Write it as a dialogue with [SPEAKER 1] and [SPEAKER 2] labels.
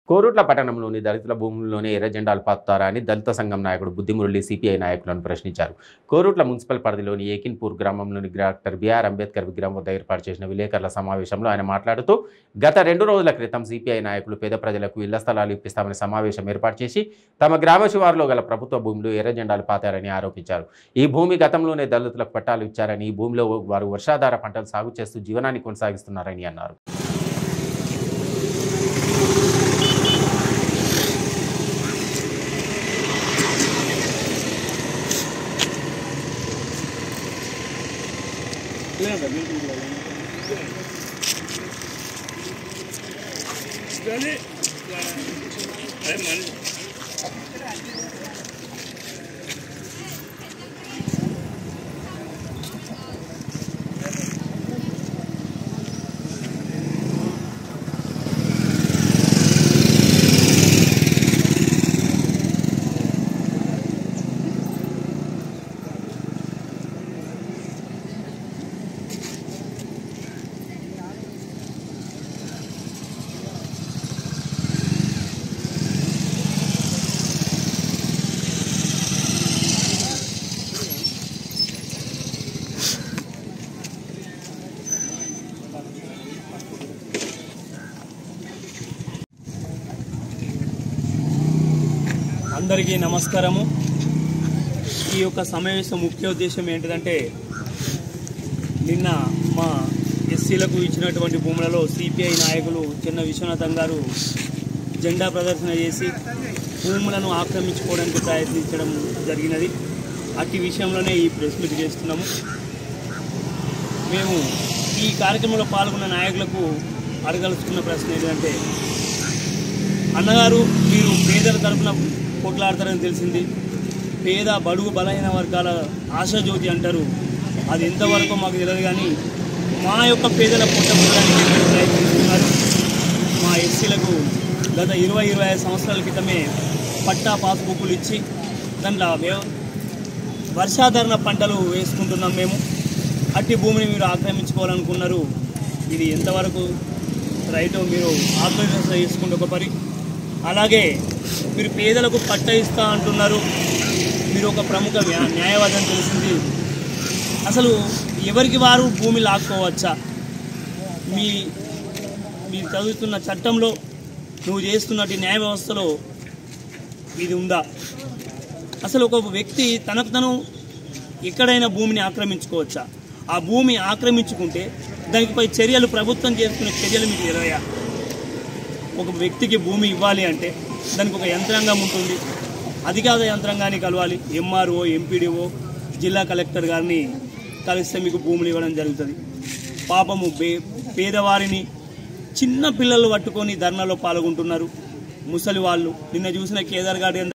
[SPEAKER 1] కోరుట్ల పట్టణంలోని దళితుల భూముల్లోనే ఎర్ర జెండాలు పాతుతారా అని దళిత సంఘం నాయకుడు బుద్ధిమురళి సిపిఐ నాయకులను ప్రశ్నించారు కోరుట్ల మున్సిపల్ పరిధిలోని ఏకిన్పూర్ గ్రామంలోని డాక్టర్ బిఆర్ అంబేద్కర్ విగ్రహం వద్ద ఏర్పాటు చేసిన విలేకరుల సమావేశంలో ఆయన మాట్లాడుతూ గత రెండు రోజుల క్రితం సిపిఐ నాయకులు పేద ప్రజలకు ఇళ్ల స్థలాలు ఇప్పిస్తామని సమావేశం ఏర్పాటు చేసి తమ గ్రామ శివారులో గల ప్రభుత్వ భూములు ఎర్ర జెండాలు పాతారని ఆరోపించారు ఈ భూమి గతంలోనే దళితులకు పట్టాలు ఇచ్చారని ఈ భూమిలో వారు వర్షాధార పంటలు సాగు చేస్తూ జీవనాన్ని కొనసాగిస్తున్నారని అన్నారు
[SPEAKER 2] అందరికీ నమస్కారము ఈ యొక్క సమావేశం ముఖ్య ఉద్దేశం ఏంటిదంటే నిన్న మా ఎస్సీలకు ఇచ్చినటువంటి భూములలో సిపిఐ నాయకులు చిన్న విశ్వనాథం గారు జెండా ప్రదర్శన చేసి భూములను ఆక్రమించుకోవడానికి ప్రయత్నించడం జరిగినది అట్టి విషయంలోనే ఈ ప్రెస్ మీట్ చేస్తున్నాము మేము ఈ కార్యక్రమంలో పాల్గొన్న నాయకులకు అడగలుచుకున్న ప్రశ్న ఏంటంటే అన్నగారు మీరు పేదల తరపున కొట్లాడతారని తెలిసింది పేద బడుగు బలహీన వర్గాల ఆశాజ్యోతి అంటారు అది ఎంతవరకు మాకు తెలియదు కానీ మా యొక్క పేదల పొట్టడానికి ప్రయత్నిస్తున్నారు మా ఎస్సీలకు గత ఇరవై ఇరవై ఐదు సంవత్సరాల క్రితమే పట్టా పాస్బుక్లు ఇచ్చి దాంట్లో వ్యవ వర్షాధారణ పంటలు వేసుకుంటున్నాం మేము అట్టి భూమిని మీరు ఆక్రమించుకోవాలనుకున్నారు ఇది ఎంతవరకు రైతు మీరు ఆత్మవిశ్వాసం చేసుకుంటే ఒక పరి అలాగే మీరు పేదలకు పట్ట ఇస్తా అంటున్నారు మీరు ఒక ప్రముఖ న్యా- న్యాయవాది అని తెలిసింది అసలు ఎవరికి వారు భూమి లాక్కోవచ్చా మీ మీరు చదువుతున్న చట్టంలో నువ్వు చేస్తున్నట్టు న్యాయ వ్యవస్థలో ఇది ఉందా అసలు ఒక వ్యక్తి తనకు తను ఎక్కడైనా భూమిని ఆక్రమించుకోవచ్చా ఆ భూమి ఆక్రమించుకుంటే దానిపై చర్యలు ప్రభుత్వం చేసుకునే చర్యలు మీకు ఎరవయా ఒక వ్యక్తికి భూమి ఇవ్వాలి అంటే దానికి ఒక యంత్రాంగం ఉంటుంది అధికార యంత్రాంగాన్ని కలవాలి ఎంఆర్ఓ ఎంపీడీఓ జిల్లా కలెక్టర్ గారిని కలిస్తే మీకు భూములు ఇవ్వడం జరుగుతుంది పాపము బే పేదవారిని చిన్న పిల్లలు పట్టుకొని ధర్నాలో పాల్గొంటున్నారు ముసలి వాళ్ళు నిన్న చూసిన కేదార్ గార్డెన్